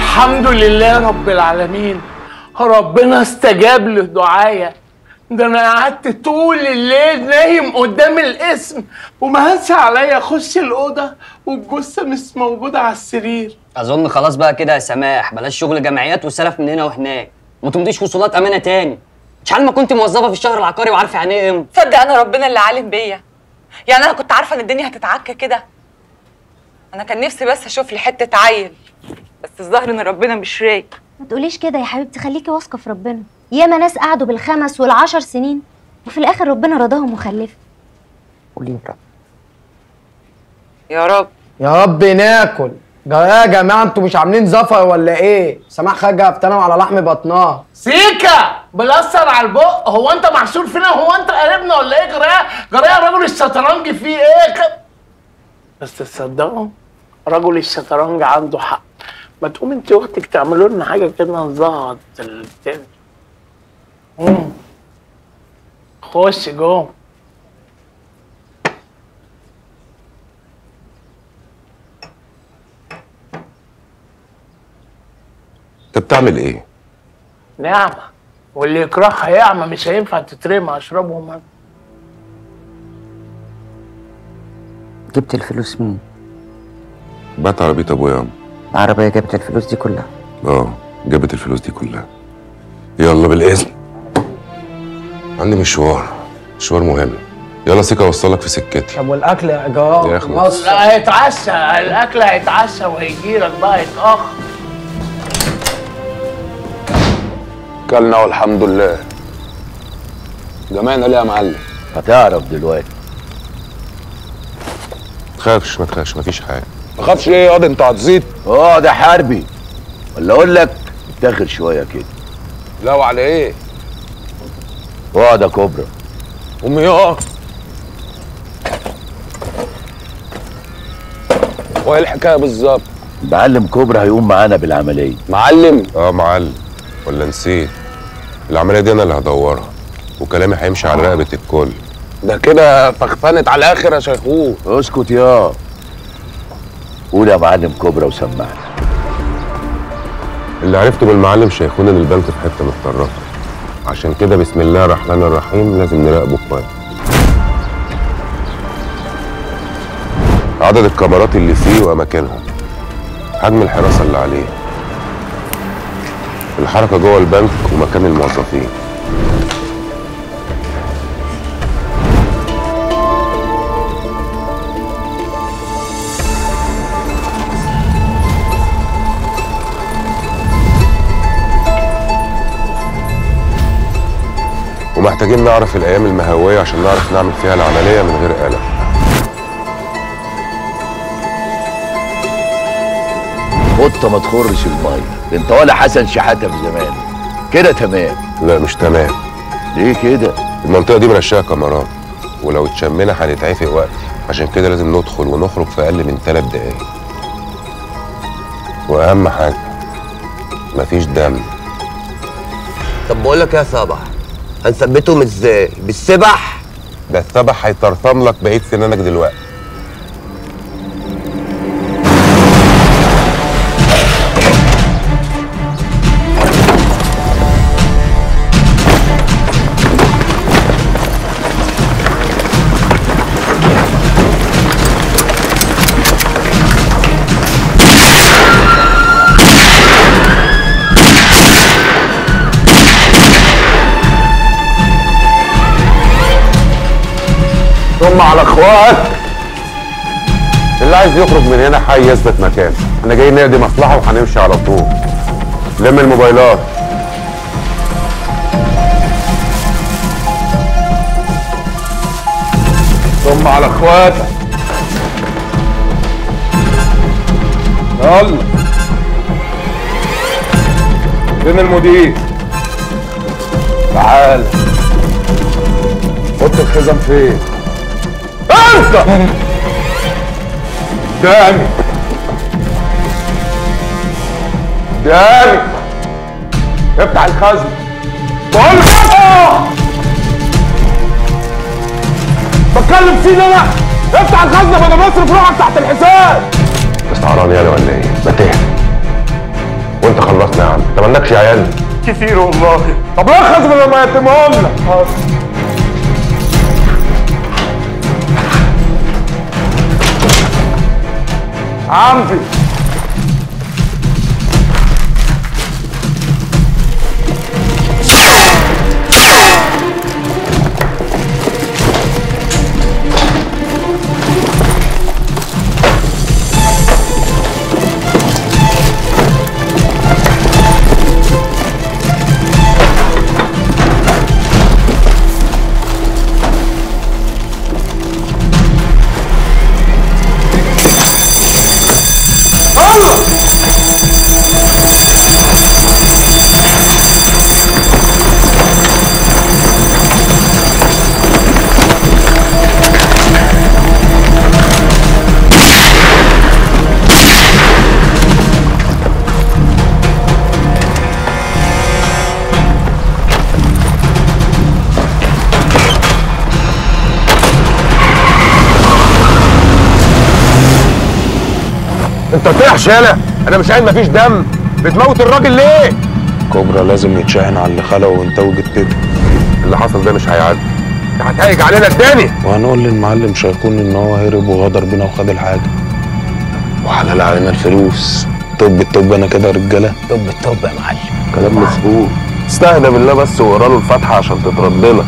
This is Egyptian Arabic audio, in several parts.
الحمد لله رب العالمين ربنا استجاب لدعايا ده انا قعدت طول الليل نايم قدام الاسم وما هنسى عليا اخش الاوضه والجثه مش موجوده على السرير اظن خلاص بقى كده يا سماح بلاش شغل جمعيات وسلف من هنا وهناك ما تمضيش وصولات امانه تاني مش عارف ما كنت موظفه في الشهر العقاري وعارفه يعني ايه امضي تصدق انا ربنا اللي عالم بيا يعني انا كنت عارفه ان الدنيا هتتعكى كده انا كان نفسي بس اشوف لي حته عيل بس الظاهر ان ربنا مش رايق ما تقوليش كده يا حبيبتي خليكي واثقه في ربنا ياما ناس قعدوا بالخمس والعشر سنين وفي الاخر ربنا رضاهم وخلفوا قولي يا رب يا رب ناكل جا- يا جماعه انتوا مش عاملين زفر ولا ايه سماح خارجه بتنام على لحم بطنها سيكا بلسر على البق هو انت محشور فينا هو انت قريبنا ولا ايه جرايه جرايه رجل الشطرنج فيه ايه ك... بس تصدقوا رجل الشطرنج عنده حق ما تقوم انت واختك تعملوا لنا حاجه كده نظهر التاني مم. خش جوه انت بتعمل ايه؟ نعمه واللي يكرهها يعمى مش هينفع تترمى اشربهم انا جبت الفلوس منين بعت عربية ابويا يا عم العربيه جابت الفلوس دي كلها اه جابت الفلوس دي كلها يلا بالاذن عندي مشوار مشوار مهم يلا سيكا اوصلك في سكتي طب والاكل يا جراء يا أخي. مصر. لا هيتعشى الاكل هيتعشى وهيجيلك بقى يتاخر كلنا والحمد لله جمعنا ليه يا معلم هتعرف دلوقتي ما تخافش ما تخافش مفيش حاجه ما خافش ليه ياض انت هتزيد اه ده حربي ولا اقول لك اتاخر شويه كده لا وعلى ايه اقعد يا كوبرا امي اه وايه الحكايه بالظبط المعلم كوبرا هيقوم معانا بالعمليه معلم اه معلم ولا نسيت العمليه دي انا اللي هدورها وكلامي هيمشي على رقبه الكل ده كده فخفنت على الاخر يا شيخوخ اسكت يا قول يا معلم كوبرا وسمعني اللي عرفته بالمعلم شيخون ان البنك في حته متطرفه عشان كده بسم الله الرحمن الرحيم لازم نراقبه كويس عدد الكاميرات اللي فيه واماكنها حجم الحراسه اللي عليه الحركه جوه البنك ومكان الموظفين ومحتاجين نعرف الايام المهويه عشان نعرف نعمل فيها العمليه من غير قلق قطه ما تخرش الميه ده انت ولا حسن شحاته في زمان كده تمام لا مش تمام ليه كده المنطقه دي مرشاها كاميرات ولو اتشمنا هنتعفق وقت عشان كده لازم ندخل ونخرج في اقل من ثلاث دقايق واهم حاجه مفيش دم طب بقول لك يا صبح هنثبتهم ازاي بالسبح ده السبح هيطرطم لك بقيه سنانك دلوقتي ثم على اخوات اللي عايز يخرج من هنا حي يثبت مكانه احنا جايين نقضي مصلحه وهنمشي على طول لم الموبايلات ثم على اخواتك يلا فين المدير تعال حط الخزم فين انت قدامي قدامي افتح الخزن بقول لك افتح بتكلم فيه انا افتح الخزنه بدل ما اصرف روحك تحت الحساب استعراني انا ولا ايه؟ ما تهدى وانت خلصنا يا عم انت مالكش عيال كتير والله طب لخص بدل ما يتمهم لك عمي انت طيح يالا انا مش قايل مفيش دم بتموت الراجل ليه كوبرا لازم يتشاهن على اللي خلقه وانتوج التاني اللي حصل ده مش هيعدي انت هتهيج علينا التاني وهنقول للمعلم شيكون ان هو هرب وغدر بينا وخد الحاجه وحلال علينا الفلوس طب الطب انا كده يا رجاله طب الطب يا معلم كلام مظبوط استهدى بالله بس واقرا له الفاتحه عشان تترد لك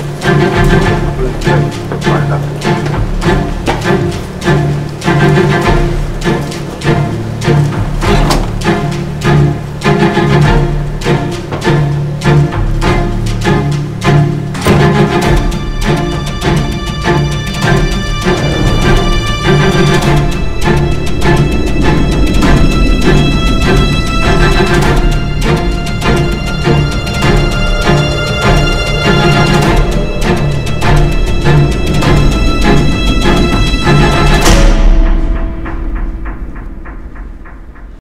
حسبتك